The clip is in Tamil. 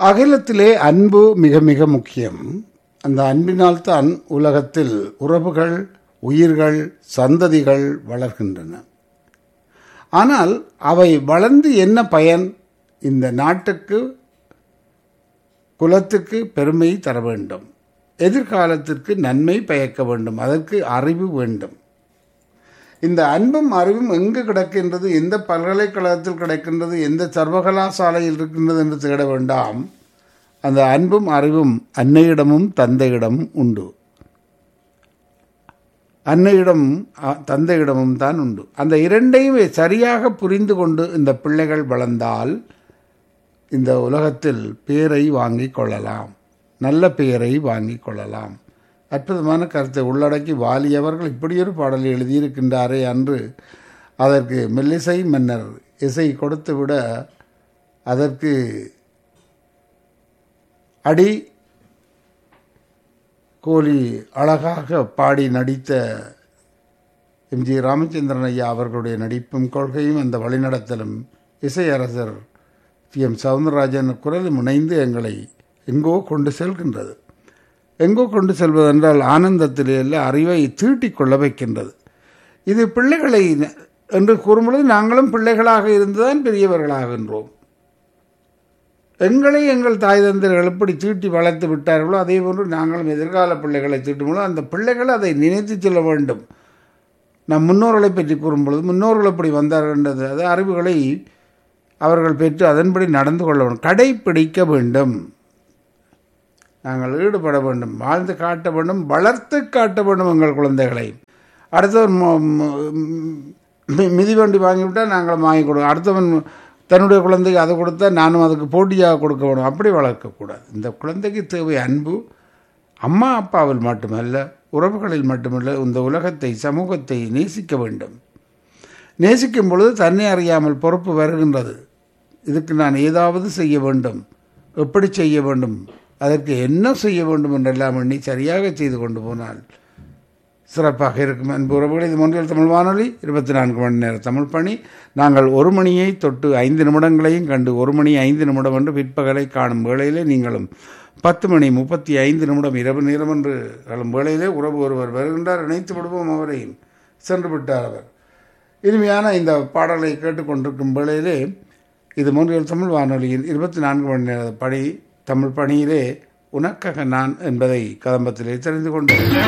அகிலத்திலே அன்பு மிக மிக முக்கியம் அந்த அன்பினால்தான் உலகத்தில் உறவுகள் உயிர்கள் சந்ததிகள் வளர்கின்றன ஆனால் அவை வளர்ந்து என்ன பயன் இந்த நாட்டுக்கு குலத்துக்கு பெருமை தர வேண்டும் எதிர்காலத்திற்கு நன்மை பயக்க வேண்டும் அதற்கு அறிவு வேண்டும் இந்த அன்பும் அறிவும் எங்கு கிடக்கின்றது எந்த பல்கலைக்கழகத்தில் கிடைக்கின்றது எந்த சர்வகலாசாலையில் இருக்கின்றது என்று தேட வேண்டாம் அந்த அன்பும் அறிவும் அன்னையிடமும் தந்தையிடமும் உண்டு அன்னையிடம் அ- தந்தையிடமும் தான் உண்டு அந்த இரண்டையும் சரியாக புரிந்து கொண்டு இந்த பிள்ளைகள் வளர்ந்தால் இந்த உலகத்தில் பேரை வாங்கிக் கொள்ளலாம் நல்ல பெயரை வாங்கிக் கொள்ளலாம் அற்புதமான கருத்தை உள்ளடக்கி வாலியவர்கள் இப்படியொரு பாடலை எழுதியிருக்கின்றாரே அன்று அதற்கு மெல்லிசை மன்னர் இசை கொடுத்து விட அதற்கு அடி கோலி அழகாக பாடி நடித்த எம்ஜி ராமச்சந்திரன் ஐயா அவர்களுடைய நடிப்பும் கொள்கையும் அந்த வழிநடத்தலும் இசையரசர் டி எம் சவுந்தரராஜன் குரலும் இணைந்து எங்களை எங்கோ கொண்டு செல்கின்றது எங்கோ கொண்டு செல்வதென்றால் ஆனந்தத்திலே அல்ல அறிவை தீட்டிக் கொள்ள வைக்கின்றது இது பிள்ளைகளை ந- என்று கூறும்பொழுது நாங்களும் பிள்ளைகளாக இருந்துதான் பெரியவர்களாகின்றோம் எங்களை எங்கள் தாய் தந்தர்கள் எப்படி தீட்டி வளர்த்து விட்டார்களோ அதே போன்று நாங்களும் எதிர்கால பிள்ளைகளை தீட்டும்போது அந்த பிள்ளைகள் அதை நினைத்து செல்ல வேண்டும் நம் முன்னோர்களை பற்றி கூறும்பொழுது முன்னோர்கள் எப்படி வந்தார்கள் என்றது அது அறிவுகளை அவர்கள் பெற்று அதன்படி நடந்து கொள்ள வேண்டும் கடைப்பிடிக்க வேண்டும் நாங்கள் ஈடுபட வேண்டும் வாழ்ந்து காட்ட வேண்டும் வளர்த்து காட்ட வேண்டும் எங்கள் குழந்தைகளை அடுத்தவன் ம- ம- மி- மிதிவண்டி வாங்கிவிட்டால் நாங்களும் வாங்கி கொடுக்கணும் அடுத்தவன் தன்னுடைய குழந்தைக்கு அதை கொடுத்தா நானும் அதுக்கு போட்டியாக கொடுக்க வேணும் அப்படி வளர்க்கக்கூடாது இந்த குழந்தைக்கு தேவை அன்பு அம்மா அப்பாவில் மட்டுமல்ல உறவுகளில் மட்டுமல்ல இந்த உலகத்தை சமூகத்தை நேசிக்க வேண்டும் நேசிக்கும் பொழுது தன்னை அறியாமல் பொறுப்பு வருகின்றது இதுக்கு நான் ஏதாவது செய்ய வேண்டும் எப்படி செய்ய வேண்டும் அதற்கு என்ன செய்ய வேண்டும் என்றெல்லாம் எண்ணி சரியாக செய்து கொண்டு போனால் சிறப்பாக இருக்கும் அன்பு உறவுகளை இது மொன்றியல் தமிழ் வானொலி இருபத்தி நான்கு மணி நேர தமிழ் பணி நாங்கள் ஒரு மணியை தொட்டு ஐந்து நிமிடங்களையும் கண்டு ஒரு மணி ஐந்து நிமிடம் என்று பிற்பகலை காணும் வேளையிலே நீங்களும் பத்து மணி முப்பத்தி ஐந்து நிமிடம் இரவு நேரம் என்று காணும் வேளையிலே உறவு ஒருவர் வருகின்றார் இணைத்து விடுவோம் அவரையும் சென்று விட்டார் அவர் இனிமையான இந்த பாடலை கேட்டுக்கொண்டிருக்கும் வேளையிலே இது மூன்றியல் தமிழ் வானொலியின் இருபத்தி நான்கு மணி நேர பணி தமிழ் பணியிலே உனக்காக நான் என்பதை கதம்பத்திலே தெரிந்து கொண்டேன்